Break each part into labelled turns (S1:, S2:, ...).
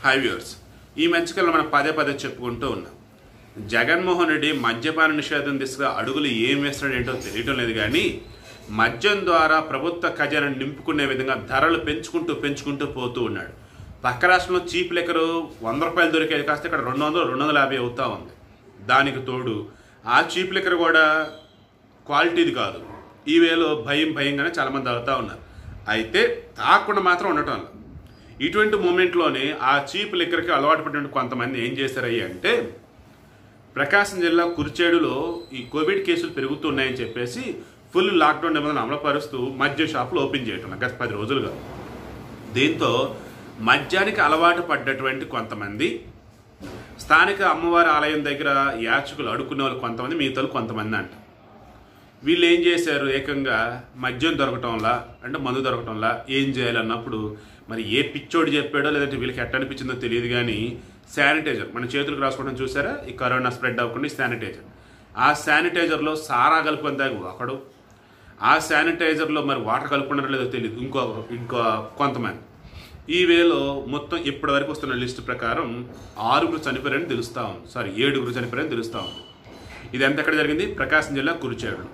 S1: high viewers ఈ మధ్యకాలంలో మనం పదే పదే చెప్పుకుంటూ ఉన్నాం జగన్మోహన్ రెడ్డి మద్యపాన నిషేధం దిశగా అడుగులు ఏం వేస్తున్నాడు ఏంటో తెలియటం లేదు కానీ మద్యం ద్వారా ప్రభుత్వ ఖజానాను నింపుకునే విధంగా ధరలు పెంచుకుంటూ పెంచుకుంటూ పోతూ ఉన్నాడు పక్క రాష్ట్రంలో చీప్ లెక్కరు వంద రూపాయలు దొరికేది కాస్త ఇక్కడ రెండు వందలు రెండు వందల యాభై అవుతా ఉంది దానికి తోడు ఆ చీప్ లెక్కర్ కూడా క్వాలిటీది కాదు ఈ వేలో భయం భయంగానే చాలామంది అవుతా ఉన్నారు అయితే తాకుండా మాత్రం ఉండటం లేదు ఇటువంటి మూమెంట్లోనే ఆ చీప్ లిక్కర్కి అలవాటు పడిన కొంతమంది ఏం చేశారయ్యి అంటే ప్రకాశం జిల్లా కుర్చేడులో ఈ కోవిడ్ కేసులు పెరుగుతున్నాయని చెప్పేసి ఫుల్ లాక్డౌన్ నిబంధనలు అమలుపరుస్తూ మద్య షాపులు ఓపెన్ చేయటం గత పది రోజులుగా దీంతో మద్యానికి అలవాటు పడ్డటువంటి కొంతమంది స్థానిక అమ్మవారి ఆలయం దగ్గర యాచకులు అడుక్కునే వాళ్ళు కొంతమంది మిగతాలు కొంతమంది అంట వీళ్ళు ఏం చేశారు ఏకంగా మద్యం దొరకటంలా అంటే మందు దొరకటంలా ఏం చేయాలన్నప్పుడు మరి ఏ పిచ్చోడు చెప్పాడో లేదంటే వీళ్ళకి ఎట్ట అనిపించిందో తెలియదు కానీ శానిటైజర్ మన చేతులకు రాసుకోవడం చూసారా ఈ కరోనా స్ప్రెడ్ అవ్వకుండా ఈ శానిటైజర్ ఆ శానిటైజర్లో సారా కలుపుకొని దాకా ఒకడు ఆ శానిటైజర్లో మరి వాటర్ కలుపుకున్నారో లేదో తెలియదు ఇంకో ఇంకో కొంతమంది ఈ వేలో మొత్తం ఇప్పటి వరకు వస్తున్న లిస్టు ప్రకారం ఆరుగురు చనిపోయారని తెలుస్తా ఉంది సారీ ఏడుగురు చనిపోయారని తెలుస్తా ఉంది ఇది ఎంత ఎక్కడ జరిగింది ప్రకాశం జిల్లా కురిచేడులో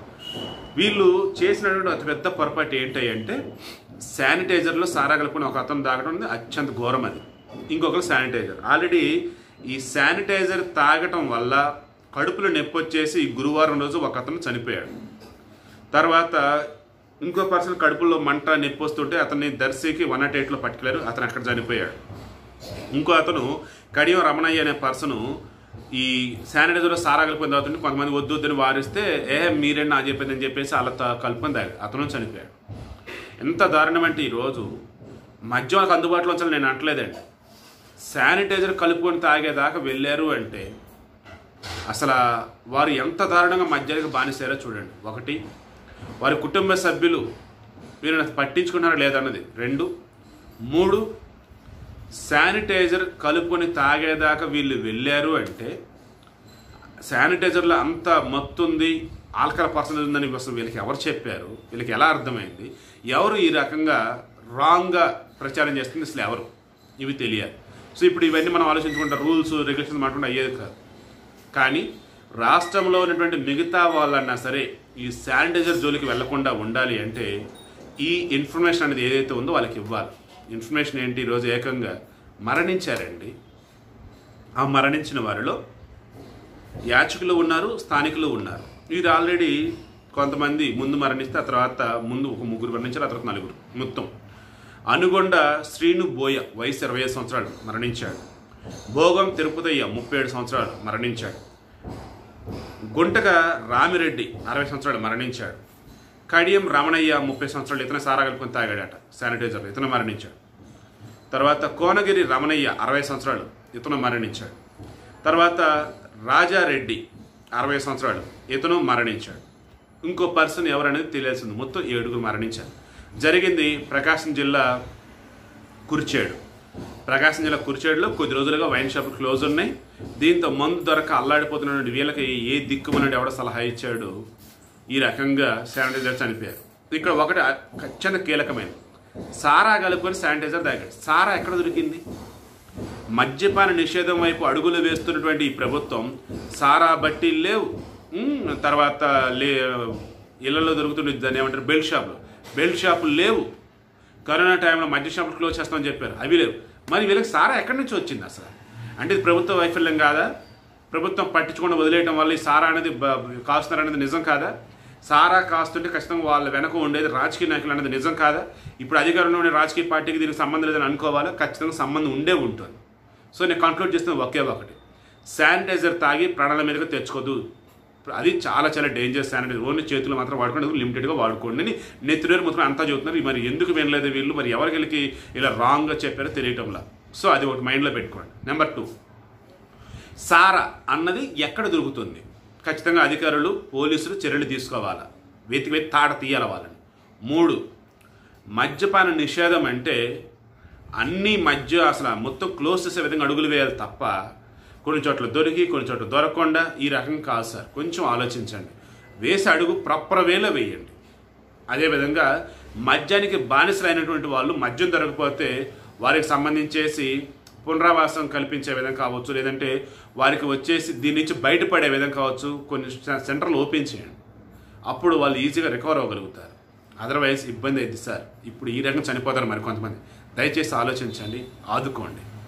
S1: వీళ్ళు చేసినటువంటి అతిపెద్ద పొరపాటు ఏంటి అంటే శానిటైజర్లో సారా కలుపుకుని ఒక అతను తాగడం అనేది అత్యంత ఘోరం అది ఇంకొకరు శానిటైజర్ ఆల్రెడీ ఈ శానిటైజర్ తాగటం వల్ల కడుపులో నొప్పి వచ్చేసి ఈ గురువారం రోజు ఒక అతను చనిపోయాడు తర్వాత ఇంకో పర్సన్ కడుపులో మంట నొప్పి వస్తుంటే అతన్ని దర్శికి వన్ నాట్ ఎయిట్లో పట్టుకెళ్ళారు అతను అక్కడ చనిపోయాడు ఇంకో అతను కడియం రమణయ్య అనే పర్సను ఈ శానిటైజర్లో సారా కలిపిన తర్వాత కొంతమంది వద్దు వద్దని వారిస్తే ఏ మీరే నా చెప్పింది అని చెప్పేసి అలా తా- కలుపుకొని తాగాడు అతను చనిపోయాడు ఎంత దారుణం అంటే ఈరోజు మద్యం వాళ్ళకి అందుబాటులో ఉంచాలని నేను అంటలేదండి శానిటైజర్ కలుపుకొని తాగేదాకా వెళ్ళారు అంటే అసలు వారు ఎంత దారుణంగా మద్యానికి బానిసారో చూడండి ఒకటి వారి కుటుంబ సభ్యులు వీరిని పట్టించుకున్నారా లేదన్నది రెండు మూడు శానిటైజర్ కలుపుకొని తాగేదాకా వీళ్ళు వెళ్ళారు అంటే శానిటైజర్లో అంత మత్తుంది ఆల్కహాల్ పర్సెంటేజ్ ఉందని అసలు వీళ్ళకి ఎవరు చెప్పారు వీళ్ళకి ఎలా అర్థమైంది ఎవరు ఈ రకంగా రాంగ్గా ప్రచారం చేస్తుంది అసలు ఎవరు ఇవి తెలియాలి సో ఇప్పుడు ఇవన్నీ మనం ఆలోచించుకుంటే రూల్స్ రెగ్యులేషన్స్ మాట్లాడుకుంటే అయ్యేది కాదు కానీ రాష్ట్రంలో ఉన్నటువంటి మిగతా వాళ్ళన్నా సరే ఈ శానిటైజర్ జోలికి వెళ్లకుండా ఉండాలి అంటే ఈ ఇన్ఫర్మేషన్ అనేది ఏదైతే ఉందో వాళ్ళకి ఇవ్వాలి ఇన్ఫర్మేషన్ ఏంటి ఈరోజు ఏకంగా మరణించారండి ఆ మరణించిన వారిలో యాచకులు ఉన్నారు స్థానికులు ఉన్నారు వీరు ఆల్రెడీ కొంతమంది ముందు మరణిస్తే ఆ తర్వాత ముందు ఒక ముగ్గురు మరణించారు ఆ తర్వాత నలుగురు మొత్తం అనుగొండ శ్రీను బోయ వయసు ఇరవై ఐదు సంవత్సరాలు మరణించాడు భోగం తిరుపతయ్య ముప్పై ఏడు సంవత్సరాలు మరణించాడు గుంటక రామిరెడ్డి అరవై సంవత్సరాలు మరణించాడు కడియం రమణయ్య ముప్పై సంవత్సరాలు ఇతను సారా కలుపుకొని తాగాడట శానిటైజర్ ఇతను మరణించాడు తర్వాత కోనగిరి రమణయ్య అరవై సంవత్సరాలు ఇతను మరణించాడు తర్వాత రాజారెడ్డి అరవై సంవత్సరాలు ఇతను మరణించాడు ఇంకో పర్సన్ ఎవరనేది తెలియాల్సింది మొత్తం ఏడుగురు మరణించారు జరిగింది ప్రకాశం జిల్లా కుర్చేడు ప్రకాశం జిల్లా కుర్చేడులో కొద్ది రోజులుగా వైన్ షాపులు క్లోజ్ ఉన్నాయి దీంతో మందు దొరక అల్లాడిపోతున్న వీళ్ళకి ఏ దిక్కుమన్నాడు ఎవడ సలహా ఇచ్చాడు ఈ రకంగా శానిటైజర్ చనిపోయారు ఇక్కడ ఒకటి అత్యంత కీలకమైనది సారా కలుపుకొని శానిటైజర్ తాగాడు సారా ఎక్కడ దొరికింది మద్యపాన నిషేధం వైపు అడుగులు వేస్తున్నటువంటి ఈ ప్రభుత్వం సారా బట్టి లేవు ఉమ్, తర్వాత లే ఇళ్లలో దొరుకుతుండే దాన్ని ఏమంటారు బెల్ట్ షాపులు బెల్ట్ షాపులు లేవు కరోనా టైంలో మద్య షాపులు క్లోజ్ చేస్తామని చెప్పారు అవి లేవు మరి వీళ్ళకి సారా ఎక్కడి నుంచి వచ్చింది అసలు అంటే ఇది ప్రభుత్వ వైఫల్యం కాదా ప్రభుత్వం పట్టించకుండా వదిలేయడం వల్ల ఈ సారా అనేది బ- కాస్తున్నారు అనేది నిజం కాదా సారా కాస్తుంటే ఖచ్చితంగా వాళ్ళ వెనక ఉండేది రాజకీయ నాయకులు అనేది నిజం కాదా ఇప్పుడు అధికారంలో ఉండే రాజకీయ పార్టీకి దీనికి సంబంధం లేదని అనుకోవాలా ఖచ్చితంగా సంబంధం ఉండే ఉంటుంది సో నేను కంక్లూడ్ చేస్తున్న ఒకే ఒకటి శానిటైజర్ తాగి ప్రాణాల మీదకి తెచ్చుకోదు అది చాలా చాలా డేంజర్ శానిటైజర్ ఓన్లీ చేతులు మాత్రం వాడుకోండి లిమిటెడ్గా వాడుకోండి అని నెత్తిరేరు మొత్తం అంతా చెబుతున్నారు మరి ఎందుకు వినలేదు వీళ్ళు మరి ఎవరికి వీళ్ళకి ఇలా రాంగ్గా చెప్పారో తెలియటంలా సో అది ఒకటి మైండ్లో పెట్టుకోండి నెంబర్ టూ సారా అన్నది ఎక్కడ దొరుకుతుంది ఖచ్చితంగా అధికారులు పోలీసులు చర్యలు తీసుకోవాలా వెతికి వెతి తాట తీయాలి వాళ్ళని మూడు మద్యపాన నిషేధం అంటే అన్ని మద్య అసలు మొత్తం క్లోజ్ చేసే విధంగా అడుగులు వేయాలి తప్ప కొన్ని చోట్ల దొరికి కొన్ని చోట్ల దొరకకుండా ఈ రకం కాదు సార్ కొంచెం ఆలోచించండి వేసి అడుగు ప్రప్పర వేలో వేయండి అదేవిధంగా మద్యానికి బానిసలైనటువంటి వాళ్ళు మద్యం దొరకపోతే వారికి సంబంధించేసి పునరావాసం కల్పించే విధంగా కావచ్చు లేదంటే వారికి వచ్చేసి దీని నుంచి బయటపడే విధంగా కావచ్చు కొన్ని సె- సెంటర్లు ఓపెన్ చేయండి అప్పుడు వాళ్ళు ఈజీగా రికవర్ అవ్వగలుగుతారు అదర్వైజ్ ఇబ్బంది అయింది సార్ ఇప్పుడు ఈ రకంగా చనిపోతారు మరి కొంతమంది దయచేసి ఆలోచించండి ఆదుకోండి